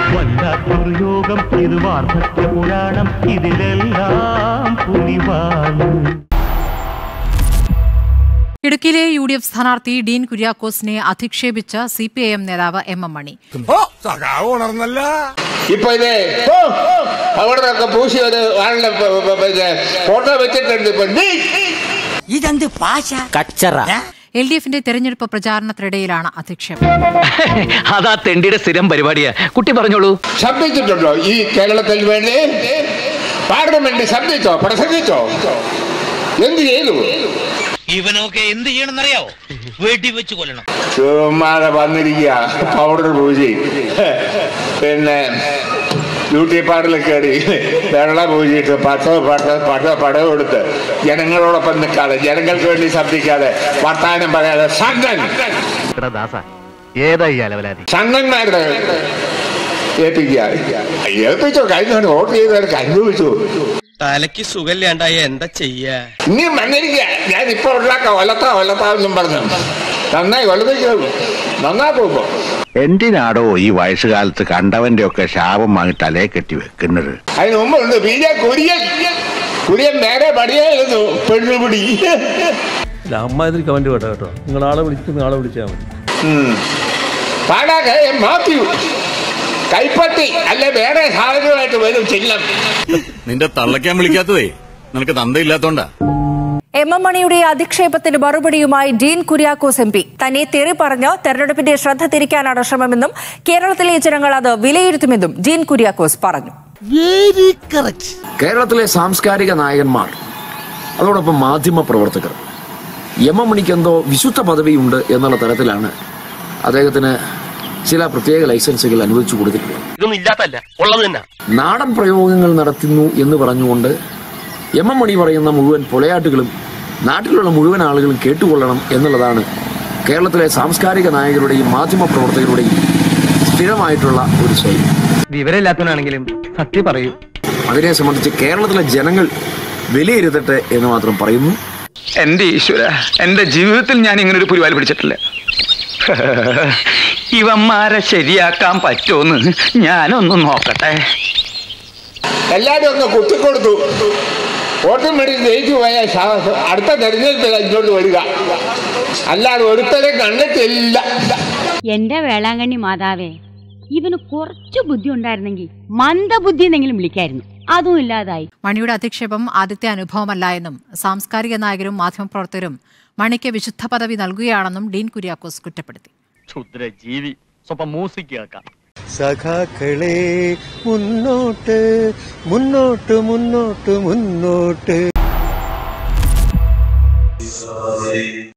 വല്ലാത്തൊരു യോഗം ഇത് വാർദ്ധക്യ പുരാണം ഇതിലെല്ലാം പുലിവാണ് ഇടുക്കിയിലെ യു ഡി എഫ് സ്ഥാനാർത്ഥി ഡീൻ കുര്യാക്കോസിനെ അധിക്ഷേപിച്ച സി പി ഐ എം നേതാവ് എം എം മണി ഇപ്പൊ ഇത് പൗഡറൊക്കെ പൂശി ഒരു ആളുടെ പ- പ- പിന്നെ ഫോട്ടോ വെച്ചിട്ടുണ്ട് ഇപ്പൊ ഡീ. ഇതെന്ത് പാശ കച്ചറ എൽ ഡി എഫിന്റെ തെരഞ്ഞെടുപ്പ് പ്രചാരണത്തിനിടയിലാണ് അധിക്ഷേപം അതാ തെണ്ടിയുടെ സ്ഥിരം പരിപാടിയാ കുട്ടി പറഞ്ഞോളൂ ശബ്ദിച്ചിട്ടുണ്ടോ ഈ കേരളത്തിൽ വേണ്ടി പാർലമെന്റ് ശബ്ദിച്ചോ പ്രസംഗിച്ചോ എന്ത് ചെയ്തു ഇവനൊക്കെ എന്ത് ചെയ്യണമെന്നറിയാവോ വെടി വെച്ച് കൊല്ലണം ചുമ്മാതെ വന്നിരിക്കുക പൗഡർ പൂജി പിന്നെ ബ്യൂട്ടി പാർലറിൽ കയറി വെള്ളം പൂജിയിട്ട് പട്ടോ പട്ടോ പട്ടോ പടം എടുത്ത് ജനങ്ങളോടൊപ്പം നിൽക്കാതെ ജനങ്ങൾക്ക് വേണ്ടി ശബ്ദിക്കാതെ വർത്താനം പറയാതെ സംഘൻ ദാസ ഏതാ ഈ അലവലാതി സംഘന്മാരുടെ ഏൽപ്പിക്കുക ഏൽപ്പിച്ചോ കഴിഞ്ഞ തവണ വോട്ട് ചെയ്തവർക്ക് അനുഭവിച്ചു തലയ്ക്ക് സുഖമില്ലാണ്ടായ എന്താ ചെയ്യാ ഇനി വന്നിരിക്കുക ഞാൻ ഇപ്പൊ ഉണ്ടാക്കാം ഒലത്താ ഒലത്താ എന്നും പറഞ്ഞു നന്നായി ഒലപ്പിക്കും നന്നാക്കും ഇപ്പൊ എന്തിനാടോ ഈ വയസ്സുകാലത്ത് കണ്ടവന്റെ ഒക്കെ ശാപം വാങ്ങി തലേ കെട്ടി വെക്കുന്നത് അതിന് മുമ്പ് ഉണ്ട് പി ജെ കുര്യൻ കുര്യൻ നേരെ പടിയായിരുന്നു പെണ്ണുപിടി അമ്മാതിരി കമന്റ് കേട്ടോ കേട്ടോ നിങ്ങൾ ആളെ വിളിക്കുന്ന ആളെ വിളിച്ചാൽ മതി ഉം. പാടാകെ മാത്യു കൈപ്പത്തി അല്ലെ വേറെ സാധനമായിട്ട് വരും ചിഹ്നം നിന്റെ തള്ളയ്ക്കാൻ വിളിക്കാത്തതേ നിനക്ക് തന്തയില്ലാത്തോണ്ടാ എം എം മണിയുടെ അധിക്ഷേപത്തിന് മറുപടിയുമായി ഡീൻ കുര്യാക്കോസ് എം പി തന്നെ തെറി പറഞ്ഞ് തെരഞ്ഞെടുപ്പിന്റെ ശ്രദ്ധ തിരിക്കാനാണ് ശ്രമമെന്നും കേരളത്തിലെ ജനങ്ങൾ അത് വിലയിരുത്തുമെന്നും ഡീൻ കുര്യാക്കോസ് പറഞ്ഞു കേരളത്തിലെ സാംസ്കാരിക നായകന്മാർ അതോടൊപ്പം മാധ്യമ പ്രവർത്തകർ എം എം മണിക്ക് എന്തോ വിശുദ്ധ പദവിയുണ്ട് എന്നുള്ള തരത്തിലാണ് അദ്ദേഹത്തിന് ചില പ്രത്യേക ലൈസൻസുകൾ അനുവദിച്ചു കൊടുത്തിട്ടുള്ളത് ഇതൊന്നും ഇല്ലാത്തല്ല ഉള്ളത് തന്നെ നാടൻ പ്രയോഗങ്ങൾ നടത്തുന്നു എന്ന് പറഞ്ഞുകൊണ്ട് എം എം മണി പറയുന്ന മുഴുവൻ പൊലയാട്ടുകളും നാട്ടിലുള്ള മുഴുവൻ ആളുകളും കേട്ടുകൊള്ളണം എന്നുള്ളതാണ് കേരളത്തിലെ സാംസ്കാരിക നായകരുടെയും മാധ്യമ പ്രവർത്തകരുടെയും സ്ഥിരമായിട്ടുള്ള ഒരു ശൈലി വിവരമില്ലാത്തവനാണെങ്കിലും സത്യം പറയൂ അതിനെ സംബന്ധിച്ച് കേരളത്തിലെ ജനങ്ങൾ വിലയിരുത്തട്ടെ എന്ന് മാത്രം പറയുന്നു എന്റെ ഈശ്വര എന്റെ ജീവിതത്തിൽ ഞാൻ ഇങ്ങനെ ഒരു പുരിവാലി പിടിച്ചിട്ടില്ല ഇവന്മാരെ ശരിയാക്കാൻ പറ്റുമെന്ന് ഞാനൊന്ന് നോക്കട്ടെ എല്ലാരും ഒന്ന് കുത്തിക്കൊടുത്തു വോട്ടും മേടിച്ച് ജയിച്ചു പോയ ശാ- അടുത്ത തെരഞ്ഞെടുപ്പിൽ ഇങ്ങോട്ട് വരിക അല്ലാതെ ഒരുത്തരെ കണ്ടിട്ടില്ല എന്റെ വേളാങ്കണ്ണി മാതാവേ ഇവന് കുറച്ചു ബുദ്ധി ഉണ്ടായിരുന്നെങ്കിൽ മന്ദബുദ്ധി എന്നെങ്കിലും വിളിക്കായിരുന്നു അതും ഇല്ലാതായി മണിയുടെ അധിക്ഷേപം ആദ്യത്തെ അനുഭവമല്ല എന്നും സാംസ്കാരിക നായകരും മാധ്യമപ്രവർത്തകരും മണിക്ക് വിശുദ്ധ പദവി നൽകുകയാണെന്നും ഡീൻ കുര്യാക്കോസ് കുറ്റപ്പെടുത്തി ക്ഷുദ്ര ജീവി സ്വപ്പം മ്യൂസിക് കേൾക്കാം സഖാക്കളെ മുന്നോട്ട് മുന്നോട്ട് മുന്നോട്ട് മുന്നോട്ട്